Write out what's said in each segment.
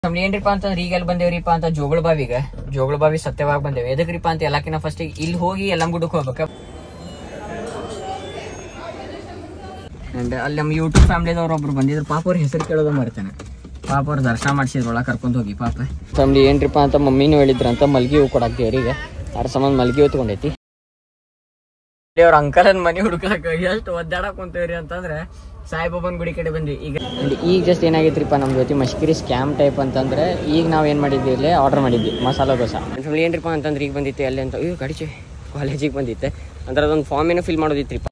ನಮ್ದು ಏನ್ರಿಪ್ಪ ಅಂತಂದ್ರೆ ಈಗೆಲ್ಲ ಬಂದೇವ್ರಿಪ್ಪ ಅಂತ ಜೋಗಳ ಬಾವಿಗೆ ಜೋಗಳ ಬಾವಿ ಸತ್ಯವಾಗ ಬಂದೇವಿ ಎದಕ್ರಿಪ್ಪ ಅಂತ ಎಲ್ಲಕ್ಕಿನ ಫಸ್ಟ್ ಇಲ್ಲಿ ಹೋಗಿ ಎಲ್ಲಂ ಗುಡ್ಡಕ್ಕೆ ಹೋಗ್ಬೇಕ ಅಂಡ್ ಅಲ್ಲಿ ನಮ್ಮ ಯೂಟ್ಯೂಬ್ ಫ್ಯಾಮಿಲಿದವ್ರು ಒಬ್ರು ಬಂದಿದ್ರು ಪಾಪ ಅವ್ರ ಹೆಸರು ಕೇಳೋದು ಮರ್ತೇನೆ ಪಾಪ ಅವ್ರ ದರ್ಶನ ಮಾಡಿಸಿದ್ರು ಒಳಗೆ ಕರ್ಕೊಂಡು ಹೋಗಿ ಪಾಪ ಫ್ಯಾಮಿಲಿ ಏನ್ರಿಪ್ಪ ಅಂತ ಮಮ್ಮಿನೂ ಹೇಳಿದ್ರಂತ ಮಲ್ಗಿ ಹೂ ಕೊಡಾಕ್ತೇವ್ರಿಗೆ ಅದ್ರ ಸಂಬಂಧ ಮಲ್ಗಿ ಹೂ ತಗೊಂಡೈತಿ ಅವ್ರ ಅಂಕಲನ್ ಮನೆ ಹುಡುಕಲಕ್ಕ ಎಷ್ಟು ಒದ್ದಾಡಕ್ ಕುಂತೇವ್ರಿ ಅಂತಂದ್ರೆ ಸಾಯಿಬಾಬನ್ ಗುಡಿ ಕಡೆ ಬಂದ್ವಿ ಈಗ and ಈಗ ಜಸ್ಟ್ ಏನಾಗೈತ್ರಿಪ್ಪ ನಮ್ಮ ಜೊತೆ ಮಶ್ಕಿರಿ ಸ್ಕ್ಯಾಮ್ ಟೈಪ್ ಅಂತಂದ್ರೆ ಈಗ ನಾವ್ ಏನ್ ಮಾಡಿದ್ವಿ ಇಲ್ಲಿ ಆರ್ಡರ್ ಮಾಡಿದ್ವಿ ಮಸಾಲ ದೋಸೆ ಫ್ಯಾಮಿಲಿ ಏನ್ರಿಪ್ಪ ಅಂತಂದ್ರೆ ಈಗ ಬಂದಿತ್ತೆ ಅಲ್ಲಿ ಅಂತ ಅಯ್ಯೋ ಗಡಿಚೆ ಕಾಲೇಜಿಗೆ ಬಂದಿತ್ತೆ ಅಂದ್ರೆ ಅದೊಂದು ಫಾರ್ಮ್ ಏನೋ ಫಿಲ್ ಮಾಡೋದಿತ್ರಿಪ್ಪ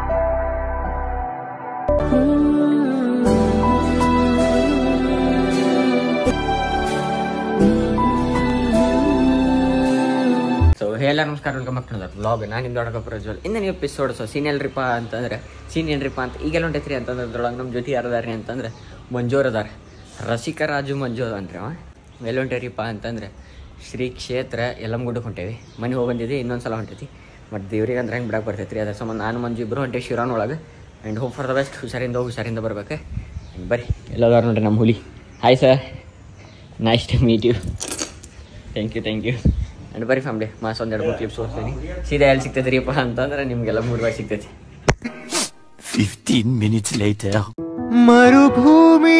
ಸೊ ಹೇಳ ನಮಸ್ಕಾರ ವೆಲ್ಕಮ್ ಬ್ಯಾಕ್ ಟು ಬ್ಲಾಗ್ ನಾನು ನಿಮ್ಮ ದೊಡ್ಡ ಪ್ರಜ್ವಲ್ ಇಂದಿನ ಎಪಿಸೋಡ್ ಸೊ ಸೀನ್ ಎಲ್ರಿಪ್ಪ ಅಂತಂದ್ರೆ ಸೀನ್ ಏನ್ರಿಪ್ಪ ಅಂತ ಈಗೆಲ್ಲ ಹೊಂಟೈತ್ರಿ ಅಂತಂದ್ರೆ ಅದ್ರೊಳಗೆ ನಮ್ಮ ಜೊತೆ ಯಾರದಾರಿ ಅಂತಂದ್ರೆ ಮಂಜೋರ್ ಅದಾರ ರಸಿಕರಾಜು ಮಂಜು ಅಂದ್ರಿ ಅವ ಎಲ್ಲಿ ಹೊಂಟೇರಿಪ್ಪ ಅಂತಂದ್ರೆ ಶ್ರೀ ಕ್ಷೇತ್ರ ಯಲ್ಲಂಗುಡ್ಡಕ್ಕೆ ಹೊಂಟೇವಿ ಮನೆ ಹೋಗಿ ಬಂದಿದ್ದೆ ಇನ್ನೊಂದು ಸಲ ಹೊಂಟೈತಿ ಬಟ್ ದೇವ್ರಿಗೆ ಅಂದ್ರೆ ಹೆಂಗೆ ಬಿಡಕ್ಕೆ ಬರ್ತೈತಿ ರೀ ಅದ್ರ ಸಂಬಂಧ ನಾನು ಮಂಜು ಇಬ್ಬರು ಹೊಂಟೇವಿ ಶಿರಾನ್ ಒಳಗೆ and hope for the best ಹುಷಾರಿಂದ ಹೋಗಿ ಹುಷಾರಿಂದ ಬರ್ಬೇಕು And ಬರ್ರಿ ಎಲ್ಲದಾರ ನೋಡ್ರಿ ನಮ್ಮ ಹುಲಿ hi sir nice to meet you thank you thank you and ಬರೀ ಫ್ಯಾಮ್ಲಿ ಮಾಸ್ ಒಂದು ಎರಡು ಮೂರು ಕ್ಲಿಪ್ಸ್ ಓದ್ತೀನಿ ಸೀದಾ ಎಲ್ಲಿ ಸಿಗ್ತೈತೆ ರೀಪ್ಪ ಅಂತಂದ್ರೆ ನಿಮಗೆಲ್ಲ ಮೂರು ರೂಪಾಯಿ ಸಿಗ್ತೈತಿ 15 minutes later. ಮರುಭೂಮಿ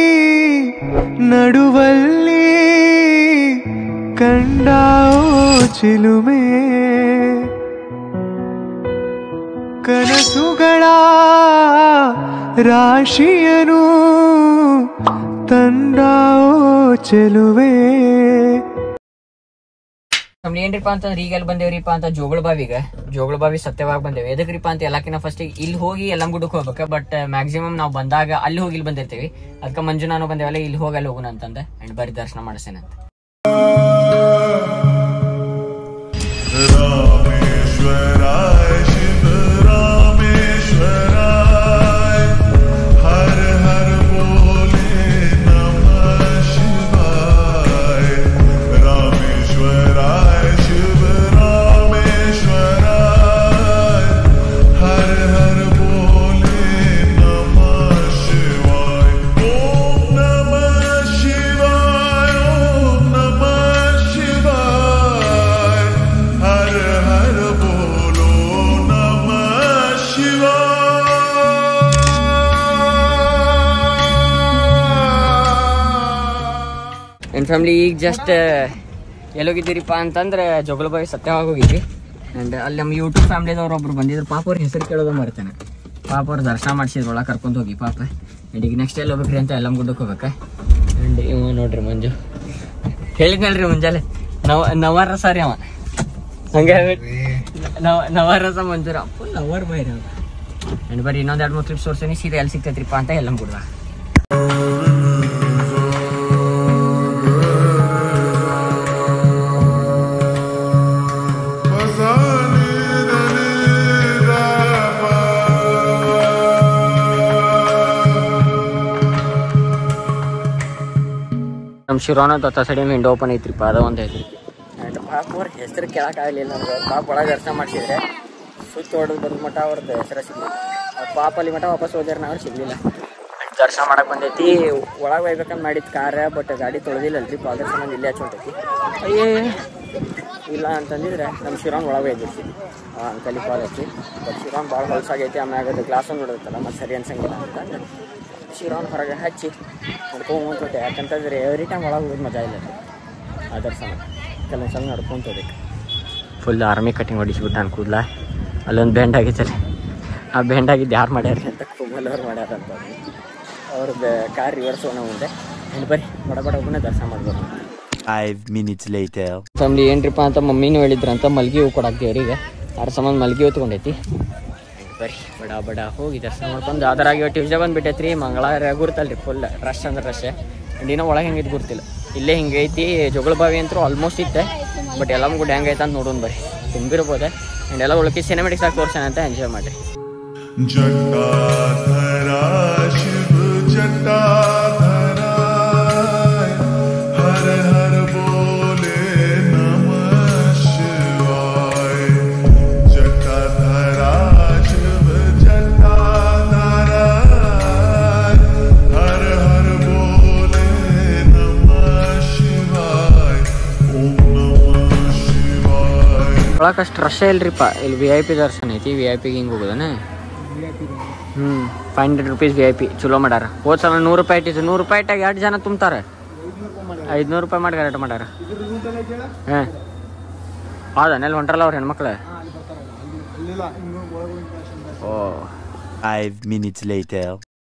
ನಡುವಲ್ಲಿ ಕಂಡಾओ ಚಿಲುಮೆ ಕನಸುಗಳ ರಾಶಿಯನು ತಂದಾओ ಚೆಲುವೆ ನಮ್ದು ಏನ್ರಿಪ್ಪ ಅಂತಂದ್ರೆ ಈಗ ಎಲ್ಲಿ ಬಂದೇವ್ರಿಪ್ಪ ಅಂತ ಜೋಗಳ ಬಾವಿಗೆ ಜೋಗಳ ಬಾವಿ ಸತ್ಯವಾಗಿ ಬಂದೇವಿ ಎದಕ್ರಿಪ್ಪ ಅಂತ ಎಲ್ಲಕ್ಕಿನ ಫಸ್ಟ್ ಇಲ್ಲಿ ಹೋಗಿ ಎಲ್ಲಂ ಗುಡ್ಡಕ್ಕೆ ಹೋಗ್ಬೇಕು ಬಟ್ ಮ್ಯಾಕ್ಸಿಮಮ್ ನಾವು ಬಂದಾಗ ಅಲ್ಲಿ ಹೋಗಿ ಇಲ್ಲಿ ಬಂದಿರ್ತೀವಿ ಅದಕ್ಕೆ ಮಂಜು ನಾನು ಬಂದೇವಲ್ಲ ಇಲ್ಲಿ ಹೋಗಿ ಅಲ್ಲಿ ಹೋಗೋಣ ಅಂತಂದೆ ಅಂಡ್ ಬರೀ ದರ್ಶನ ಮಾಡಿಸೇನಂತ रामेश्वराय शिव रामेश्वराय हर हर बोले नमः शिवाय रामेश्वराय शिव रामेश्वराय हर हर बोले नमः शिवाय ओम नमः शिवाय ओम नमः शिवाय हर हर बोलो नमः शिवाय ನನ್ನ ಫ್ಯಾಮಿಲಿ ಈಗ ಜಸ್ಟ್ ಎಲ್ಲೋಗಿದ್ದೀರಿಪ್ಪ ಅಂತಂದ್ರೆ ಜೋಗಲಬಾವಿ ಸತ್ಯವಾಗಿ ಹೋಗಿದ್ವಿ ಆ್ಯಂಡ್ ಅಲ್ಲಿ ನಮ್ಮ ಯೂಟ್ಯೂಬ್ ಫ್ಯಾಮಿಲಿದವ್ರು ಒಬ್ರು ಬಂದಿದ್ರು ಪಾಪ ಅವ್ರ ಹೆಸರು ಕೇಳೋದು ಮರ್ತೇನೆ ಪಾಪ ಅವ್ರು ದರ್ಶನ ಮಾಡಿಸಿದ್ರು ಒಳಗೆ ಕರ್ಕೊಂಡು ಹೋಗಿ ಪಾಪ ಆ್ಯಂಡ್ ಈಗ ನೆಕ್ಸ್ಟ್ ಎಲ್ಲಿ ಹೋಗ್ಬೇಕ್ರಿ ಅಂತ ಎಲ್ಲ ಗುಡ್ಡಕ್ಕೆ ಹೋಗ್ಬೇಕು ಆ್ಯಂಡ್ ಇವ ನೋಡ್ರಿ ಮಂಜು ಹೇಳಿದ್ನಲ್ರಿ ಮುಂಜಾನೆ ನವ ನವರಸ ರೀ ಅವ ಹಂಗೆ ನವ ನವರಸ ಮಂಜೂರ ಫುಲ್ ನವರ್ ಬೈರಿ ಅವ ಆ್ಯಂಡ್ ಬರೀ ಇನ್ನೊಂದು ಎರಡು ಮೂರು ಕ್ಲಿಪ್ಸ್ ತೋರ್ಸೀನಿ ಸೀದಾ ಎಲ್ಲಿ ಸಿಗ್ತೈತ್ರಿಪ್ಪ ಅಂತ ಎಲ್ಲ ಗುಡ್ದ ನಮ್ಮ ಶಿರೋನ ದತ್ತ ಸೈಡ್ ವಿಂಡೋ ಓಪನ್ ಐತ್ರಿಪ್ಪ ಅದ ಒಂದು ಐತ್ರಿ ಆ್ಯಂಡ್ ಪಾಪ ಅವ್ರ ಹೆಸರು ಕೇಳಕ್ಕಾಗಲಿಲ್ಲ ನಮ್ಗೆ ಪಾಪ ಒಳಗೆ ದರ್ಶನ ಮಾಡಿಸಿದ್ರೆ ಸುತ್ತ ಹೊಡೆದು ಬರೋದು ಮಟ್ಟ ಅವ್ರದ್ದು ಹೆಸರು ಸಿಗ್ಲಿಲ್ಲ ಅವ್ರ ಪಾಪ ಅಲ್ಲಿ ಮಟ್ಟ ವಾಪಸ್ ಹೋದ್ಯಾರ ನಾವು ಸಿಗ್ಲಿಲ್ಲ And ದರ್ಶನ ಮಾಡಕ್ ಬಂದೈತಿ ಒಳಗೆ ಹೋಗ್ಬೇಕಂತ ಮಾಡಿದ್ ಕಾರ ಬಟ್ ಗಾಡಿ ತೊಳೆದಿಲ್ಲಲ್ರಿ ಅದ್ರ ಸಂಬಂಧ ಇಲ್ಲೇ ಹಚ್ಚೊಂಟೈತಿ ಅಯ್ಯೇ ಇಲ್ಲ ಅಂತಂದಿದ್ರೆ ನಮ್ಮ ಶಿರೋನ್ ಒಳಗೆ ಒಯ್ದಿರ್ತಿ ಅಂಕಲಿ ಕಾಲ್ ಹಚ್ಚಿ ಬಟ್ ಶಿರೋನ್ ಭಾಳ ಹೊಲಸಾಗೈತಿ ಆಮ್ಯಾಗ ಅದು ಗ್ಲಾಸ್ ಒಂದು ನೋಡಿರ್ತಲ್ಲ ಮತ್ತೆ ಸರಿ ಅನ್ಸಂಗಿಲ್ಲ ಅಂತ ಶಿರೋನ್ ಹೊರಗೆ ಹಚ್ಚಿ ನಡ್ಕೊಂಡ್ ಹೊಂಟೋತೆ ಯಾಕಂತಂದ್ರೆ ಎವ್ರಿ ಟೈಮ್ ಒಳಗೆ ಹೋಗೋದು ಮಜಾ ಇಲ್ಲ ಅದರ ಸಮ ಕೆಲವೊಂದು ಸಲ ನಡ್ಕೊಂತ ಹೋಗ್ಬೇಕು ಫುಲ್ ಆರ್ಮಿ ಕಟಿಂಗ್ ಹೊಡಿಸ್ಬಿಟ್ಟು ನಾನು ಕೂದಲ ಅಲ್ಲೊಂದು ಬೆಂಡ್ ಆಗೈತಲ್ಲ ಆ ಬೆಂಡ್ ಆಗಿದ್ದು ಯಾರು ಮಾಡ್ಯಾರ ಅಂತ ಕುಮಲ್ ಅವ್ರು ಮಾಡ್ಯಾರ ಅಂತ ಅವ್ರದ್ದು ಕಾರ್ ರಿವರ್ಸ್ ಹೋಗೋಣ ಮುಂದೆ ಹೆಣ್ಣು ಬರ್ರಿ ಬಡ ಬಡ ಹೋಗೋಣ ದರ್ಶನ ಮಾಡ್ಬೋದು 5 minutes later. ಫ್ಯಾಮಿಲಿ ಏನ್ರಿಪ್ಪ ಅಂತ ಮಮ್ಮಿನೂ ಹೇಳಿದ್ರಂತ ಮಲ್ಗಿ ಹೂ ಕೊಡಾಕ್ತೇವ್ರಿಗೆ ಅದ್ರ ಸಂಬಂಧ ಮಲ್ಗಿ ಹೂ ತಗೊಂಡೈತಿ ಬರ್ರಿ ಬಡ ಬಡ ಹೋಗಿ ದರ್ಶನ ಮಾಡ್ಕೊಂಡು ಅದರಾಗಿ ಟ್ಯೂಸ್ಡೇ ಬಂದ್ಬಿಟ್ಟೈತ್ರಿ ಮಂಗಳವಾರ ಗುರ್ತಲ್ರಿ ಫುಲ್ ರಶ್ ಅಂದ್ರೆ ರಶ್ ಇಂಡಿನ ಒಳಗೆ ಹೆಂಗಿದ್ ಗುರ್ತಿಲ್ಲ ಇಲ್ಲೇ ಹಿಂಗೈತಿ ಜೋಗಳ ಬಾವಿ ಅಂತೂ ಆಲ್ಮೋಸ್ಟ್ ಇತ್ತೆ ಬಟ್ ಎಲ್ಲ ಗುಡ್ ಹೆಂಗೈತೆ ಅಂತ ನೋಡೋಣ ಬರ್ರಿ ತುಂಬಿರ್ಬೋದೆ ಆ್ಯಂಡ್ ಎಲ್ಲ ಉಳ್ಕಿ ಸಿನಿಮೆಟಿಕ್ಸ್ ಆಗಿ ತೋರ್ಸೋಣ ಅಂತ ಎಂಜಾಯ್ ಮಾಡಿರಿ जटाधरा शिव जटाधरा हर हर बोले नमः शिवाय जटाधरा शिव जटाधरा हर हर बोले नमः ಹೋಗಕ್ಕೆ ಅಷ್ಟು ರಶೇ ಇಲ್ರಿಪ್ಪ ಇಲ್ಲಿ ವಿ ಐ ಪಿ ದರ್ಶನ ಐತಿ ವಿ ಐ ಪಿಗೆ ಹಿಂಗೆ ಹೋಗೋದನ ಹ್ಞೂ five hundred rupees V I P ಚಲೋ ಮಾಡ್ಯಾರ ಹೋದ್ ಸಲ ನೂರು ರೂಪಾಯಿ ಇಟ್ಟಿದ್ದು ನೂರು ರೂಪಾಯಿ ಇಟ್ಟಾಗ ಎರಡು ಜನ ತುಂಬ್ತಾರೆ ಐದುನೂರು ರೂಪಾಯಿ ಮಾಡಿ ಕರೆಕ್ಟ್ ಮಾಡ್ಯಾರ ಹಾಂ ಹೌದಾ ಹೊಂಟ್ರಲ್ಲ ಅವ್ರ ಹೆಣ್ಮಕ್ಳು ಓ Five minutes later.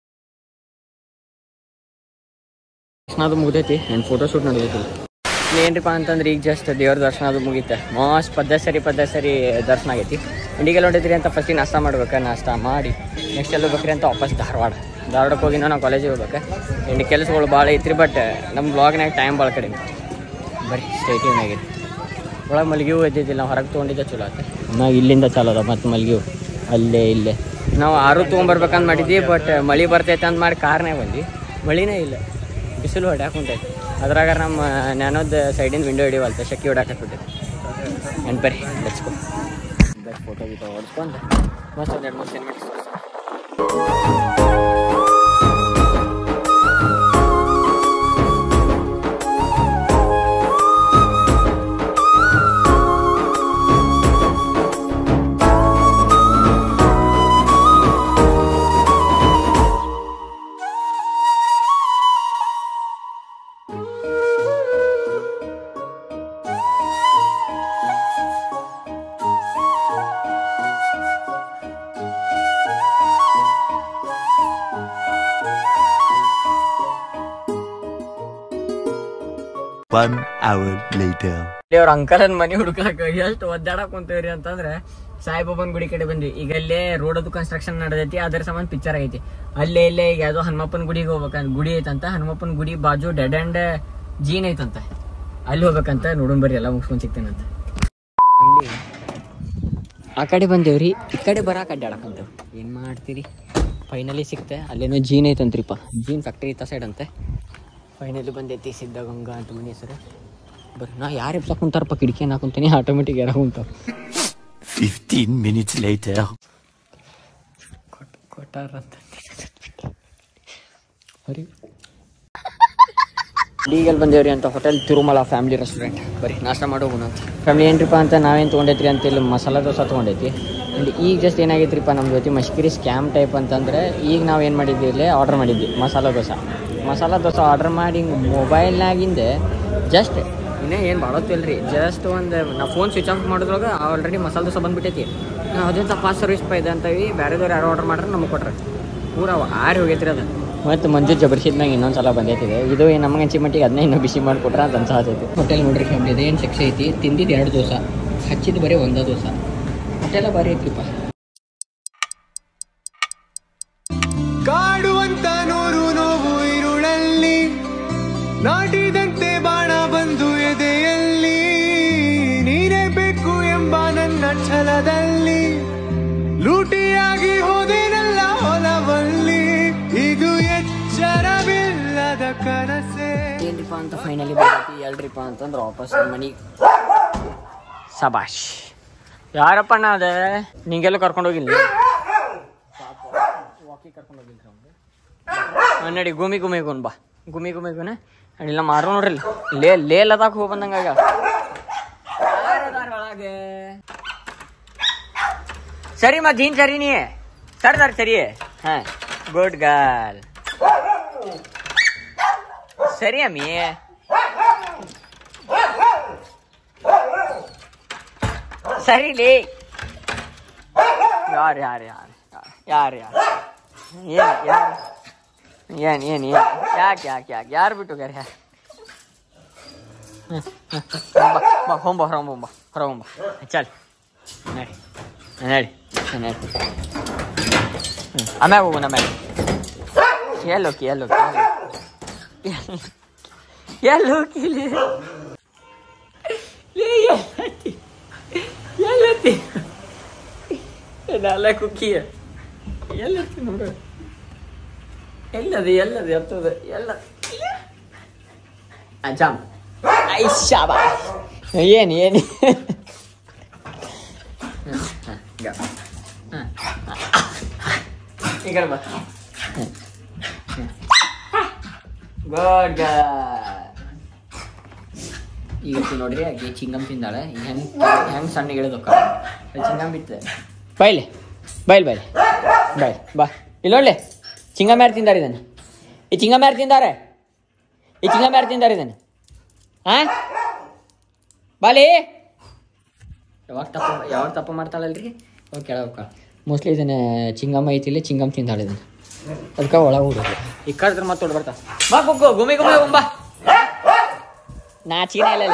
ಅದು ಮುಗ್ದೈತಿ ಆ್ಯಂಡ್ ಫೋಟೋ ಶೂಟ್ ನಡೆದೈತಿ ಏನ್ರಿಪ್ಪ ಅಂತಂದ್ರೆ ಈಗ ಜಸ್ಟ್ ದೇವ್ರ ದರ್ಶನ ಅದು ಮುಗೀತೆ ಮಸ್ತ್ ಪದ್ದ ಸರಿ ಪದ್ದ ಸರಿ ದರ್ಶನ ಆಗೈತಿ ಇಂಡಿಗೆಲ್ಲ ಹೊಂಟಿದ್ರಿ ಅಂತ ಫಸ್ಟಿಗೆ ನಾಷ್ಟ ಮಾಡ್ಬೇಕು ನಾಷ್ಟ ಮಾಡಿ ನೆಕ್ಸ್ಟ್ ಎಲ್ಲ ಹೋಗ್ಬೇಕ್ರಿ ಅಂತ ವಾಪಸ್ ಧಾರವಾಡ ಧಾರವಾಡಕ್ಕೆ ಹೋಗಿನ ನಾವು ಕಾಲೇಜಿಗೆ ಹೋಗ್ಬೇಕು ಆ್ಯಂಡ್ ಕೆಲಸಗಳು ಭಾಳ ಐತ್ರಿ ಬಟ್ ನಮ್ಮ ಬ್ಲಾಗ್ನಾಗ ಟೈಮ್ ಭಾಳ ಕಡಿಮೆ ಬರೀ ಸ್ಟೇಟಿವ್ ಆಗೈತಿ ಒಳಗೆ ಮಲ್ಗಿಯೂ ಇದ್ದಿದ್ದಿಲ್ಲ ನಾವು ಹೊರಗೆ ತೊಗೊಂಡಿದ್ದೆ ಚಲೋ ಆಯ್ತು ನಾವು ಇಲ್ಲಿಂದ ಚಾಲೋ ಅದ ಮತ್ತು ಮಲ್ಗಿಯೂ ಅಲ್ಲೇ ಇಲ್ಲೇ ನಾವು ಆರು ತೊಗೊಂಬರ್ಬೇಕಂತ ಮಾಡಿದ್ವಿ ಬಟ್ ಮಳೆ ಬರ್ತೈತೆ ಅಂತ ಮಾಡಿ ಕಾರ್ನೇ ಬಂದ್ವಿ ಮಳಿನೇ ಇಲ್ಲ ಬಿಸಿಲು ಹೊಡ್ಯಾಕ ಕುಂತೈತಿ ಅದ್ರಾಗ ನಮ್ಮ ನ್ಯಾನೋದ್ ಸೈಡಿಂದ ವಿಂಡೋ ಹಿಡಿವಲ್ತ ಶಕ್ಕಿ ಹೊಡ್ಯಾಕತ್ಬಿಟ್ಟೈತಿ ನೆನ್ ಬರ್ರಿ ಲೆಟ್ಸ್ಕೊ ಬರ್ರಿ ಫೋಟೋ ಗೀಟೋ ಹೊಡ್ಸ್ಕೊಂಡು ಮಸ್ತ್ ಒಂದು ಎರಡು ಮೂರು ಸಿನಿಮಾಟಿಕ್ಸ್ One hour later. ಅವ್ರ ಅಂಕಲನ್ ಮನೆ ಹುಡುಕಾಕ ಎಷ್ಟು ಒದ್ದಾಡಕ್ ಕುಂತೇವ್ರಿ ಅಂತಂದ್ರೆ ಸಾಯಿಬಾಬನ್ ಗುಡಿ ಕಡೆ ಬಂದ್ವಿ ಈಗ ಅಲ್ಲೇ ರೋಡ್ ಅದು ಕನ್ಸ್ಟ್ರಕ್ಷನ್ ನಡೆದೈತಿ ಅದ್ರ ಸಂಬಂಧ ಪಿಕ್ಚರ್ ಆಗೈತಿ ಅಲ್ಲೇ ಇಲ್ಲೇ ಈಗ ಯಾವ್ದೋ ಹನುಮಪ್ಪನ ಗುಡಿಗೆ ಹೋಗ್ಬೇಕಂತ ಗುಡಿ ಐತಂತ ಹನುಮಪ್ಪನ ಗುಡಿ ಬಾಜು ಡೆಡ್ ಅಂಡ್ ಜೀನ್ ಐತಂತ ಅಲ್ಲಿ ಹೋಗ್ಬೇಕಂತ ನೋಡೋಣ ಬರ್ರಿ ಎಲ್ಲ ಮುಗಿಸ್ಕೊಂಡ್ ಸಿಗ್ತೇನಂತ ಅಲ್ಲಿ ಆ ಕಡೆ ಬಂದೇವ್ರಿ ಈ ಕಡೆ ಬರಾಕ ಅಡ್ಡಾಡಕಂತೇವ್ ಏನ್ ಮಾಡ್ತೀರಿ ಫೈನಲಿ ಸಿಕ್ತೆ ಅಲ್ಲೇನೋ ಜೀನ್ ಐತಂತ್ರಿಪ್ಪ ಜೀನ್ ಫ್ಯಾಕ್ಟ್ರಿ ಇತ್ತ ಸೈಡ್ ಅಂತೆ ಫೈನಲಿ ಬಂದೈತಿ ಸಿದ್ಧಗಂಗಾ ಅಂತ ಮನೆ ಹೆಸರು ಬರ್ರಿ ನಾ ಯಾರು ಎಪ್ಸಕ್ ಕುಂತಾರಪ್ಪ ಕಿಟಕಿ ಹಾಕೊಂತೀನಿ ಆಟೋಮೆಟಿಕ್ ಯಾರ ಕುಂತಾವ Fifteen minutes later. ಕೊಟ್ಟಾರಂತ ಬರೀ ಲೀಗಲ್ ಬಂದೇವ್ರಿ ಅಂತ ಹೋಟೆಲ್ ತಿರುಮಲ ಫ್ಯಾಮಿಲಿ ರೆಸ್ಟೋರೆಂಟ್ ಬರೀ ನಾಷ್ಟ ಮಾಡೋಗೋಣ ಅಂತ ಫ್ಯಾಮಿಲಿ ಏನ್ರಿಪ್ಪ ಅಂತ ನಾವೇನು ತೊಗೊಂಡೈತ್ರಿ ಅಂತ ಇಲ್ಲಿ ಮಸಾಲ ದೋಸೆ ತೊಗೊಂಡೈತಿ ಆ್ಯಂಡ್ ಈಗ ಜಸ್ಟ್ ಏನಾಗೈತ್ರಿಪ್ಪ ನಮ್ಮ ಜೊತೆ ಮಶ್ಕಿರಿ ಸ್ಕ್ಯಾಮ್ ಟೈಪ್ ಅಂತಂದ್ರೆ ಈಗ ನಾವು ಏನು ಮಾಡಿದ್ವಿ ಇಲ್ಲೇ ಆರ್ಡರ್ ಮಾಡಿದ್ವಿ ಮಸಾಲ ದೋಸೆ ಮಸಾಲ ದೋಸೆ ಆರ್ಡರ್ ಮಾಡಿ ಮೊಬೈಲ್ನಾಗಿಂದ ಜಸ್ಟ್ ಇನ್ನೇ ಏನು ಮಾಡೋತ್ತಿಲ್ರಿ ಜಸ್ಟ್ ಒಂದು ನಾವು ಫೋನ್ ಸ್ವಿಚ್ ಆಫ್ ಮಾಡಿದ್ರಾಗ ಆಲ್ರೆಡಿ ಮಸಾಲ ದೋಸೆ ಬಂದ್ಬಿಟ್ಟೈತಿ ನಾವು ಅದೆಂತ ಫಾಸ್ಟ್ ಸರ್ವಿಸ್ ಪಾ ಇದೆ ಅಂತವಿ ಬೇರೆದವ್ರು ಯಾರು ಆರ್ಡರ್ ಮಾಡ್ರೆ ನಮಗೆ ಕೊಟ್ರೆ ಪೂರ ಆರಿ ಹೋಗೈತ್ರಿ ಅದು ಮತ್ತು ಮಂಜು ಜಬರ್ಸಿದ್ನಾಗ ಇನ್ನೊಂದು ಸಲ ಬಂದೈತಿದೆ ಇದು ಏನು ನಮಗೆ ಹಂಚಿ ಮಟ್ಟಿಗೆ ಅದನ್ನೇ ಇನ್ನೂ ಬಿಸಿ ಮಾಡಿಕೊಟ್ರೆ ಅಂತ ಅನ್ಸಾತೈತಿ ಹೋಟೆಲ್ ನೋಡ್ರಿ ಫ್ಯಾಮಿಲಿ ಇದೆ ಏನು ಸೆಕ್ಷ ಐತಿ ತಿಂದಿದ್ದು ಎರಡು ದೋಸೆ ಹಚ್ಚಿದ್ದು ಬರೀ ಒಂದೇ ದೋಸೆ ಹೋಟೆಲ ಭಾರಿ ಐತ್ರಿಪ್ಪ ಕಾಡುವಂತ ನೂರು ನೋವು ಇರುಳಲ್ಲಿ ನಾಟಿದಂತೆ ಬಾಣ ಬಂದು ಎದೆಯಲ್ಲಿ ನೀನೇ ಬೇಕು ಎಂಬ ನನ್ನ ಛಲದಲ್ಲಿ ಲೂಟಿಯಾಗಿ ಹೋದೇನಲ್ಲ ಹೊಲವಲ್ಲಿ ಇದು ಎಚ್ಚರವಿಲ್ಲದ ಕನಸೇ ಏನ್ರಿಪ್ಪ ಅಂತ ಫೈನಲಿ ಬರ್ತೈತಿ ಎಲ್ರಿಪ್ಪ ಅಂತಂದ್ರೆ ವಾಪಸ್ ಮನೆಗೆ ಸಬಾಷ್ ಯಾರಪ್ಪ ಅಣ್ಣ ಅದೇ ನಿಂಗೆಲ್ಲ ಕರ್ಕೊಂಡು ಹೋಗಿಲ್ಲ ನಡಿ ಗುಮಿ ಗುಮಿ ಗುನ್ ಬಾ ಗುಮಿ ಗುಮಿ ಗುನ ಇಲ್ಲ ಮಾರೋ ನೋಡ್ರಿ ಇಲ್ಲಿ. ಲೇ ಲೇ ಲದಾಕ್ ಹೋಗಿ ಬಂದಂಗ ಸರಿ ಮಾ ಜೀನ್ ಸರಿ ನೀ ಸರ್ ಸರ್ ಸರಿ ಹಾ ಗುಡ್ ಗರ್ಲ್ ಸರಿ ಅಮ್ಮಿ ಸರಿ ಲೇ ಯಾರು ಯಾರು ಯಾರು ಯಾರು ಯಾರು ಏನು ಯಾರು ಏನು ಏನು ಏನು ಯಾಕೆ ಯಾಕೆ ಯಾಕೆ ಯಾರು ಬಿಟ್ಟು ಹೋಗ್ಯಾರ ಯಾರು ಬಾ ಹೋಂಬ ಹೊರಗೊಂಬ ಹೊರಗೊಂಬ ಚಲ್ ನಡಿ ನಡಿ ನಡಿ ಹ್ಞೂ ಆಮ್ಯಾಗ ಹೋಗೋಣ ಆಮ್ಯಾಗ ಎಲ್ಲೋಕಿ ಎಲ್ಲೋಕಿ ಎಲ್ಲೋಕಿ ಎಲ್ಲೋಕಿ ಎಲ್ಲತ್ತಿ ನಾಲ್ಕು ಕುಕ್ಕಿಯ ಎಲ್ಲತ್ತಿ ನೋಡು ಎಲ್ಲದು ಎಲ್ಲದು ಎತ್ತದ ಎಲ್ಲ ಅಜಾಮ್ ಐ ಶಾಬಾ ಏನು ಏನು ಈಗ ಬಾ ಗುಡ್ ಈಗ ಆಕಿ ನೋಡ್ರಿ ಆಕಿ ಚಿಂಗಮ್ ತಿಂದಾಳೆ ಈಗ ಹೆಂಗೆ ಹೆಂಗೆ ಸಣ್ಣ ಇಳಿದಕ್ಕ ಚಿಂಗಮ್ ಬಿತ್ತು ಬೈಲೆ ಬೈಲ್ ಬೈಲ್ ಬಾಯ್ ಬಾ ಇಲ್ಲೊಳ್ಳೆ ಚಿಂಗಮ್ ಯಾರು ತಿಂದಾರೆ ಇದನ್ನು ಈ ಚಿಂಗಮ್ ಯಾರು ತಿಂದಾರೆ ಈ ಚಿಂಗಮ್ ಯಾರು ತಿಂದಾರೆ ಇದನ್ನು ಹಾಂ ಬಾಲಿ ಯಾವಾಗ ತಪ್ಪ ಯಾವಾಗ ತಪ್ಪ ಮಾಡ್ತಾಳಲ್ರಿ ಅವಾಗ ಕೆಳಗೆ ಮೋಸ್ಟ್ಲಿ ಇದನ್ನ ಚಿಂಗಮ್ಮ ಐತಿಲ್ಲ ಚಿಂಗಮ್ ತಿಂದಾಳೆ ಇದನ್ನು ಅದಕ್ಕೆ ಒಳಗೆ ಹುಡುಗ ಈ ಕರೆದ್ರೆ ಮತ್ತೆ ಬರ್ತಾ ಬಾ ಕುಕ್ಕು ಗುಮಿ ಗುಮಿ ಗುಂಬಾ ನಾಚಿನ ಇಲ್ಲ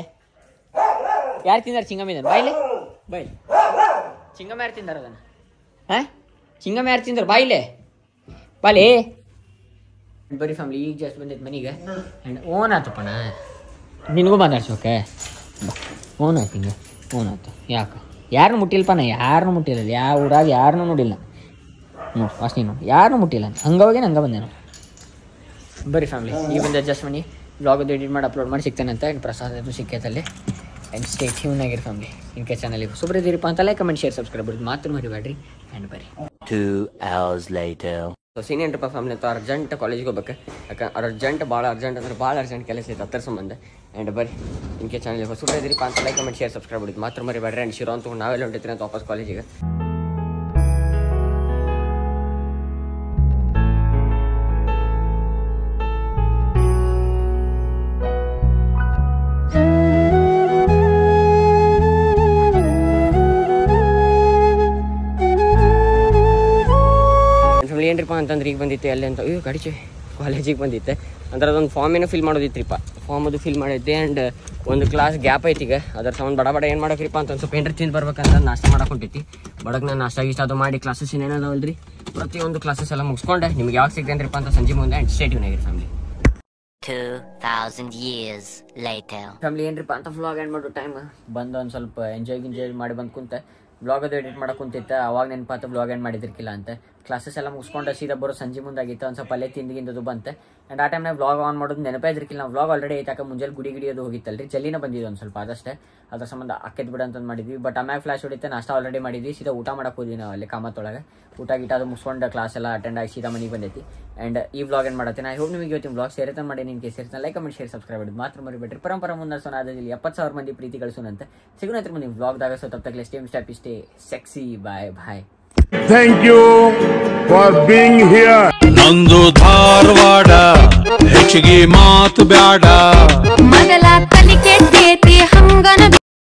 ಯಾರು ತಿಂದಾರ ಚಿಂಗಮ್ ಇದನ್ನು ಬಾಯ್ಲೆ ಬಾಯ್ಲೆ ಚಿಂಗಮ್ ಯಾರು ತಿಂದಾರ ಅದನ್ನು ಹಾಂ ಚಿಂಗಮ್ ಯಾರು ತಿಂದಾರ ಬಾಯ್ಲೆ ಬಾಲಿ ಬರೀ ಫ್ಯಾಮಿಲಿ ಈಗ ಜಸ್ಟ್ ಬಂದೈತೆ ಮನೆಗೆ ಆ್ಯಂಡ್ ಓನ್ ಆತಪ್ಪಣ ನಿನಗೂ ಮಾತಾಡ್ಸೋಕೆ ಓನ್ ಆಯ್ತು ಹಿಂಗೆ ಓನ್ ಆಯ್ತು ಯಾಕೆ ಯಾರನ್ನೂ ಮುಟ್ಟಿಲ್ಲಪ್ಪ ನಾ ಯಾರನ್ನೂ ಮುಟ್ಟಿಲ್ಲ ಯಾವ ಊರಾಗ ಯಾರನ್ನೂ ನೋಡಿಲ್ಲ ನೋಡಿ ವಾಸನೆ ನೋಡಿ ಯಾರನ್ನೂ ಮುಟ್ಟಿಲ್ಲ ಹಂಗೋಗಿ ಹಂಗೆ ಬಂದೆ ನಾವು ಬರೀ ಫ್ಯಾಮಿಲಿ ಈಗ ಬಂದ ಜಸ್ಟ್ ಮನಿ ಬ್ಲಾಗ್ ಎಡಿಟ್ ಮಾಡಿ ಅಪ್ಲೋಡ್ ಮಾಡಿ ಸಿಗ್ತಾನಂತ ಆ್ಯಂಡ್ ಪ್ರಸಾದ್ ಅದು ಸಿಕ್ಕೈತಲ್ಲಿ ಆ್ಯಂಡ್ ಸ್ಟೇ ಟ್ಯೂನ್ ಆಗಿರಿ ಫ್ಯಾಮಿಲಿ ಇನ್ ಕೇಸ್ ಚಾನಲಿಗೆ ಹೊಸಬ್ರು ಇದೀರಪ್ಪ ಅಂತ ಲೈಕ್ ಕಮೆಂಟ್ ಶೇರ್ ಸಬ್ಸ್ಕ್ರೈಬ್ ಮಾಡೋದು ಮಾತ್ರ ಮರಿಬೇಡ್ರಿ ಆ್ಯಂಡ್ ಬರ್ರಿ Two hours later. So senior trip family ಅಂತ ಅರ್ಜೆಂಟ್ ಕಾಲೇಜ್ಗೆ ಹೋಗ್ಬೇಕು ಯಾಕೆ ಅರ್ಜೆಂಟ್ ಭಾಳ ಅರ್ಜೆಂಟ್ ಅಂದ್ರೆ ಭಾಳ ಅರ್ಜೆಂಟ್ ಕೆಲಸ ಐತೆ ಹತ್ತರ ಸಂಬಂಧ ಆ್ಯಂಡ್ ಬರ್ರಿ ಇನ್ಕೆ ಚಾನಲ್ ಹೊಸ ಇದ್ರಿಪ್ಪ ಅಂತ ಲೈಕ್ ಕಮೆಂಟ್ ಶೇರ್ ಸಬ್ಸ್ಕ್ರೈಬ್ ಮಾಡಿದ್ದು ಮಾತ್ರ ಮರಿಬೇಡ್ರಿ ಆ್ಯಂಡ್ ಶಿರೋ ಅಂತ ನಾವೆಲ್ಲ ಹೊಂಟಿರ್ತೀರಿ ಅಂತ ವಾಪಸ್ ಕಾಲೇಜಿಗೆ ಫ್ಯಾಮಿಲಿ ಏನ್ರಿಪ್ಪ ಅಂತಂದ್ರೆ ಈಗ ಬಂದಿತ್ತು ಎಲ್ಲಿ ಅಂತ ಅಯ್ಯೋ ಗಾಡಿ ಕಾಲೇಜಿಗೆ ಬಂದಿತ್ತೆ ಅಂದ್ರೆ ಅದೊಂದು ಫಾರ್ಮ್ ಏನೋ ಫಿಲ್ ಮಾಡೋದಿತ್ರಿಪ್ಪ ಫಾರ್ಮ್ ಅದು ಫಿಲ್ ಮಾಡೈತೆ ಆ್ಯಂಡ್ ಒಂದು ಕ್ಲಾಸ್ ಗ್ಯಾಪ್ ಐತಿ ಈಗ ಅದ್ರ ಸಂಬಂಧ ಬಡ ಬಡ ಏನು ಮಾಡಕ್ರಿಪ್ಪ ಅಂತ ಒಂದು ಸ್ವಲ್ಪ ಏನ್ರಿ ತಿಂದು ಬರ್ಬೇಕಂತ ನಾಷ್ಟ ಮಾಡಕ್ಕೆ ಹೊಂಟೈತಿ ಬಡಕ್ ನಾನು ನಾಷ್ಟ ಗೀಷ್ಟ ಅದು ಮಾಡಿ ಕ್ಲಾಸಸ್ ಏನೇನದಾವಲ್ರಿ ಪ್ರತಿಯೊಂದು ಕ್ಲಾಸಸ್ ಎಲ್ಲ ಮುಗಿಸ್ಕೊಂಡೆ ನಿಮ್ಗೆ ಯಾವಾಗ ಸಿಗ್ತೇನ್ರಿಪ್ಪ ಅಂತ ಸಂಜೆ ಮುಂದೆ ಆ್ಯಂಡ್ ಸ್ಟೇಟ್ಯೂನ್ ಆಗಿರಿ ಫ್ಯಾಮಿಲಿ 2000 years later. ಫ್ಯಾಮಿಲಿ ಏನ್ರಿಪ್ಪ ಅಂತ ವ್ಲಾಗ್ ಎಂಡ್ ಮಾಡೋ ಟೈಮ್ ಬಂದು ಒಂದು ಸ್ವಲ್ಪ ಎಂಜಾಯ್ ಗಿಂಜಾಯ್ ಮಾಡಿ ಬಂದು ಕುಂತೆ ಬ್ಲಾಗ್ ಅದು ಎಡಿಟ್ ಮಾಡಕ್ಕೆ ಕುಂತಿತ್ತೆ ಅವಾಗ ನೆನಪಾತ ಬ್ಲಾಗ್ ಎಂಡ್ ಮಾಡಿದ್ರಿಕಿಲ್ಲ ಅಂತ ಕ್ಲಾಸಸ್ ಎಲ್ಲ ಮುಗಿಸ್ಕೊಂಡು ಸೀದಾ ಬರೋ ಸಂಜೆ ಮುಂದಾಗಿತ್ತು ಒಂದು ಸ್ವಲ್ಪ ಅಲ್ಲೇ ತಿಂದಿಗಿಂದದು ಬಂತೆ ಆ್ಯಂಡ್ ಆ ಟೈಮ್ನಾಗ ಬ್ಲಾಗ್ ಆನ್ ಮಾಡೋದು ನೆನಪೇ ಇದ್ರಿಕಿಲ್ಲ ನಾವು ಬ್ಲಾಗ್ ಆಲ್ರೆಡಿ ಐತಾಕ ಮುಂಜಾನೆ ಗುಡಿ ಗಿಡಿ ಅದು ಹೋಗಿತ್ತಲ್ರಿ ಜಲ್ಲಿನ ಬಂದಿದ್ದು ಒಂದು ಸ್ವಲ್ಪ ಅದಷ್ಟೇ ಅದ್ರ ಸಂಬಂಧ ಅಕ್ಕೆದ್ ಬಿಡ ಅಂತ ಮಾಡಿದ್ವಿ ಬಟ್ ಆಮ್ಯಾಗ ಫ್ಲಾಶ್ ಹೊಡಿತೆ ನಾಷ್ಟ ಆಲ್ರೆಡಿ ಮಾಡಿದ್ವಿ ಸೀದಾ ಊಟ ಮಾಡಕ್ಕೆ ಹೋದ್ವಿ ನಾವು ಅಲ್ಲಿ ಕಾಮತ್ತೊಳಗೆ ಊಟ ಗೀಟ ಅದು ಮುಗಿಸ್ಕೊಂಡು ಕ್ಲಾಸ್ ಎಲ್ಲ ಅಟೆಂಡ್ ಆಗಿ ಸೀದಾ ಮನೆಗೆ ಬಂದೈತಿ ಆ್ಯಂಡ್ ಈ ಬ್ಲಾಗ್ ಏನು ಮಾಡತ್ತೆ ಐ ಹೋಪ್ ನಿಮಗೆ ಇವತ್ತಿನ ಬ್ಲಾಗ್ ಸೇರಿತ ಮಾಡಿ ನಿಮಗೆ ಸೇರಿತ ಲೈಕ್ ಕಮೆಂಟ್ ಶೇರ್ ಸಬ್ಸ್ಕ್ರೈಬ್ ಮಾಡಿದ್ದು ಮಾತ್ರ ಮರಿಬೇಡ್ರಿ ಪರಂಪರ ಮುನ್ನರ್ಸೋಣ ಆದಲ್ಲಿ ಎಪ್ಪತ್ತು ಸಾವಿರ ಮಂದಿ ಪ್ರೀತಿ ಗಳಿಸೋಣಂತೆ ಸಿಗೋಣ ಹತ್ರ ಮುಂದೆ ಬ್ಲಾಗ್ದಾಗ ಸೊ ತಪ್ಪ ಸ್ಟೇಮ್ ಸ್ಟಾಪ್ ಇಷ್ಟೇ ಸೆಕ್ಸಿ bye bye Thank you for being here. ನಂದು ಧಾರವಾಡ ಹೆಚ್ಚಿಗೆ ಮಾತು ಬ್ಯಾಡ ಮಗಲ ಕಲಿಕೆ ತೇತಿ ಹಂಗನ